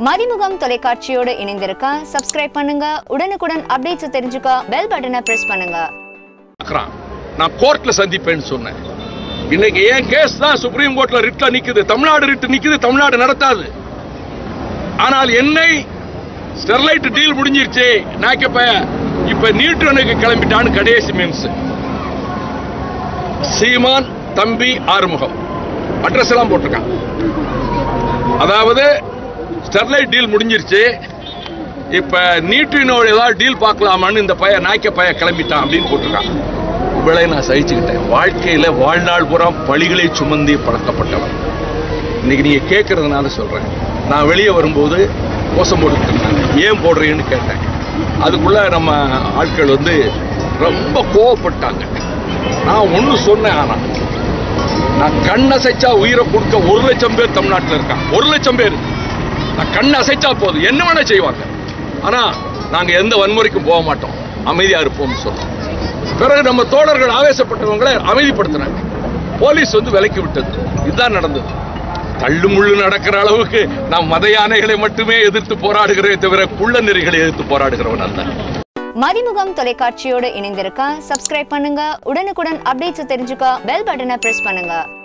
மதிமுகம் தொலைக்காட்சியோடு இணைந்திருக்க சப்ஸ்கிரைப் பண்ணுங்க உடனுக்குடன் அப்டேட்ஸ் தெரிஞ்சுக்க பெல் பட்டனை பிரஸ் பண்ணுங்க பார்க்கறான். நான் கோர்ட்ல சந்திப்பேன்னு சொன்னேன் இன்னைக்கு ஏன் கேஸ் தான் சுப்ரீம் கோர்ட்ல ரிட்ல நிக்குது தமிழ்நாடு ரிட் நிக்குது தமிழ்நாடு நடத்தாது ஆனால் என்னை ஸ்டெர்லைட் டீல் முடிஞ்சிருச்சு நான் இப்ப இப்ப நியூட்ரனுக்கு கிளம்பிட்டான்னு கடைசி மீன்ஸ் சீமான் தம்பி ஆறுமுகம் அட்ரஸ் எல்லாம் போட்டிருக்கான் அதாவது ஸ்டெர்லைட் டீல் முடிஞ்சிருச்சு இப்ப நியூட்ரினோட ஏதாவது டீல் பார்க்கலாமான்னு இந்த பையன் நாய்க்க பையன் கிளம்பிட்டான் அப்படின்னு போட்டிருக்கான் இவளை நான் சகிச்சுக்கிட்டேன் வாழ்க்கையில வாழ்நாள் புறம் பழிகளை சுமந்தி பழக்கப்பட்டவன் இன்னைக்கு நீங்க கேட்கறதுனால சொல்றேன் நான் வெளியே வரும்போது கோஷம் போட்டுக்கிட்டு ஏன் போடுறீங்கன்னு கேட்டேன் அதுக்குள்ள நம்ம ஆட்கள் வந்து ரொம்ப கோவப்பட்டாங்க நான் ஒண்ணு சொன்னேன் ஆனா நான் கண் அசைச்சா உயிரை கொடுக்க ஒரு லட்சம் பேர் தமிழ்நாட்டில் இருக்கான் ஒரு லட்சம் பேர் நான் கண் அசைச்சா போதும் என்ன வேணா செய்வாங்க ஆனா நாங்க எந்த வன்முறைக்கும் போக மாட்டோம் அமைதியா இருப்போம்னு சொன்னோம் பிறகு நம்ம தோழர்கள் ஆவேசப்பட்டவங்களை அமைதிப்படுத்தினாங்க போலீஸ் வந்து விலக்கி விட்டது இதுதான் நடந்தது தள்ளுமுள்ளு நடக்கிற அளவுக்கு நான் மத யானைகளை மட்டுமே எதிர்த்து போராடுகிறேன் தவிர குள்ள நெறிகளை எதிர்த்து போராடுகிறவன் அல்ல மதிமுகம் தொலைக்காட்சியோடு இணைந்திருக்க சப்ஸ்கிரைப் பண்ணுங்க உடனுக்குடன் அப்டேட்ஸ் தெரிஞ்சுக்க பெல் பட்டனை பிரஸ் பண்ணுங்க